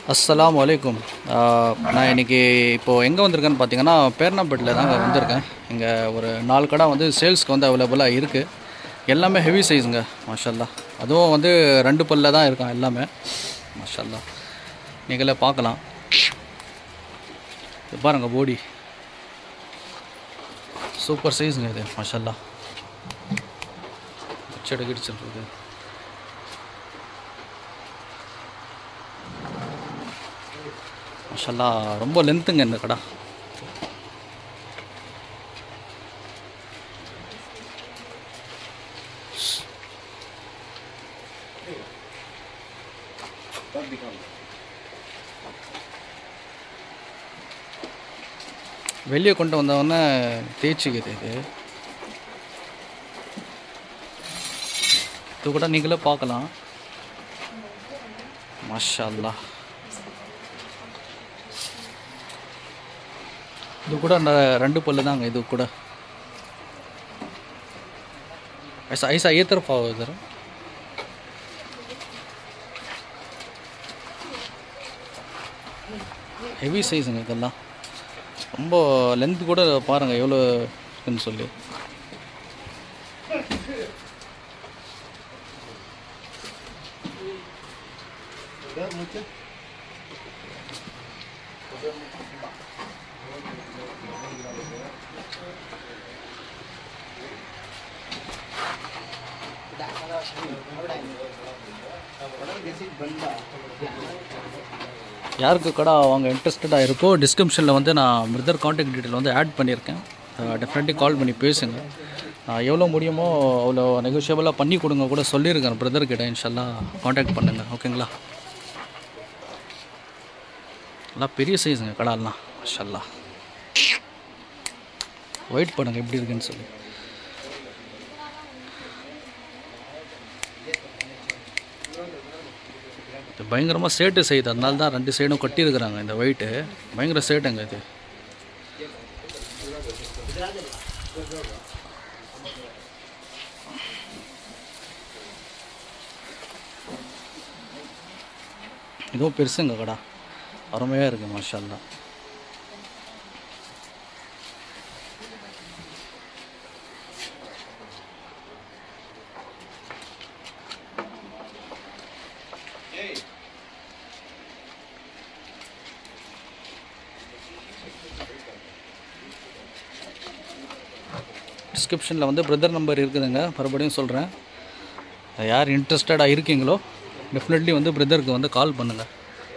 அஸ்ஸலாமு அலைக்கும் ஆஹ், நான் இன்றைக்கி இப்போது எங்கே வந்திருக்கேன்னு பார்த்தீங்கன்னா பேர்னாம்பேட்டில் தாங்க வந்திருக்கேன் இங்கே ஒரு நாலு கடை வந்து சேல்ஸ்க்கு வந்து அவைலபிளாக இருக்குது எல்லாமே ஹெவி சைஸுங்க மாஷல்லா அதுவும் வந்து ரெண்டு பல்ல தான் இருக்கான் எல்லாமே மாஷல்லா நீங்களே பார்க்கலாம் இது பாருங்கள் போடி சூப்பர் சைஸுங்க இது மாஷல்லா செடி கிடிச்சிருக்கு மாஷல்லா ரொம்ப லென்த்துங்க இந்த கடை வெளியே கொண்டு வந்தவொடனே தேய்ச்சிக்குது இது இது கூட நீங்களே பார்க்கலாம் மாஷா அல்லாஹ் இது கூட அந்த ரெண்டு பல்லு தாங்க இது கூட ऐसा ऐसा ये तरफ आओ इधर ஹெவி சைஸுங்க இதெல்லாம் ரொம்ப லென்த் கூட பாருங்கள் எவ்வளோ இருக்குன்னு சொல்லி யாருக்கு கடை அவங்க இன்ட்ரெஸ்டடாக இருக்கோ டிஸ்கிரிப்ஷனில் வந்து நான் பிரதர் காண்டாக்ட் டீட்டெயில் வந்து ஆட் பண்ணியிருக்கேன் டெஃபினெட்லி கால் பண்ணி பேசுங்க நான் எவ்வளோ முடியுமோ அவ்வளோ நெகோஷியபிளாக பண்ணி கொடுங்க கூட சொல்லியிருக்கேன் பிரதர் கிட்ட இன்ஷால்லா காண்டாக்ட் பண்ணுங்கள் ஓகேங்களா எல்லாம் பெரிய சைஸுங்க கடாலாம் மஷல்லா வெயிட் பண்ணுங்கள் எப்படி இருக்குன்னு சொல்லி இது பயங்கரமாக சேட்டு செய்யுது அதனால தான் ரெண்டு சைடும் கட்டியிருக்கிறாங்க இந்த ஒயிட்டு பயங்கர சேட்டுங்க இது இதுவும் பெருசுங்க கடா அருமையாக இருக்குது மாஷல்லா டிஸ்கிரிப்ஷனில் வந்து பிரதர் நம்பர் இருக்குதுங்க மறுபடியும் சொல்கிறேன் யார் இன்ட்ரெஸ்டடாக இருக்கீங்களோ डेफिनेटली வந்து ब्रदर வந்து கால் பண்ணுங்கள்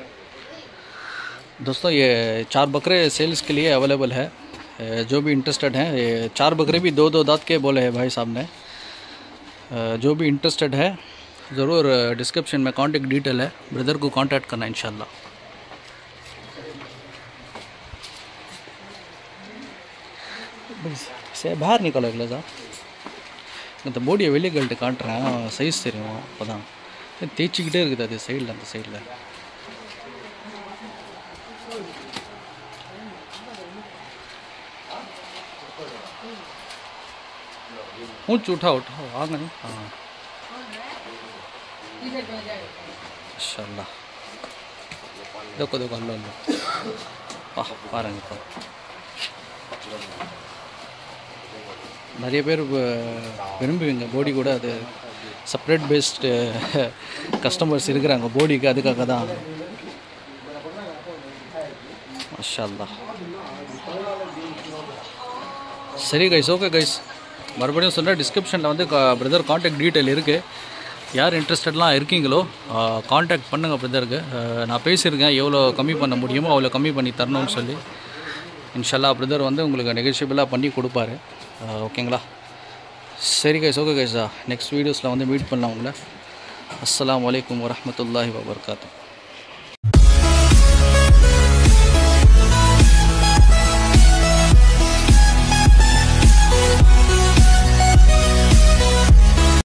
दोस्तों ये चार बकरे सेल्स के लिए अवेलेबल है अ, जो भी इंटरेस्टेड हैं ये चार बकरे भी दो दो दांत के बोले हैं भाई साहब ने अ, जो भी इंटरेस्टेड है ज़रूर डिस्क्रिप्शन में कांटेक्ट डिटेल है ब्रदर को कांटेक्ट करना इंशाल्लाह சரி பார் நிக்கோல இல்லை சார் இந்த போடியை வெளியே கழட்டு காட்டுறேன் சைஸ் தெரியும் அப்போ தான் தேய்ச்சிக்கிட்டே இருக்குது அது சைடில் அந்த சைடில் ऊँच उठा उठा आगे नहीं हाँ माशाल्लाह देखो देखो अल्लाह अल्लाह वाह பாருங்க இப்போ நிறைய பேர் வ- விரும்புவீங்க போடி கூட அது செப்பரேட் பேஸ்டு கஸ்டமர்ஸ் இருக்கிறாங்க போடிக்கு அதுக்காக தான் மாஷா அல்லாஹ் சரி கைஸ் ஓகே கைஸ் மறுபடியும் சொல்கிறேன் டிஸ்கிரிப்ஷனில் வந்து பிரதர் காண்டாக்ட் டீட்டெயில் இருக்குது யார் இன்ட்ரெஸ்டட்லாம் இருக்கீங்களோ காண்டாக்ட் பண்ணுங்கள் பிரதருக்கு நான் பேசியிருக்கேன் எவ்வளோ கம்மி பண்ண முடியுமோ அவ்வளோ கம்மி பண்ணி தரணும்னு சொல்லி இன்ஷல்லா பிரதர் வந்து உங்களுக்கு நெகோஷியபிளாக பண்ணி கொடுப்பாரு அஹ், ஓகேங்களா சரி கைஸ் ஓகே கைஸா நெக்ஸ்ட் வீடியோஸில் வந்து மீட் பண்ணலாம் உங்களை அஸ்ஸலாமு அலைக்கும் வரஹ்மத்துல்லாஹி வபர்காத்து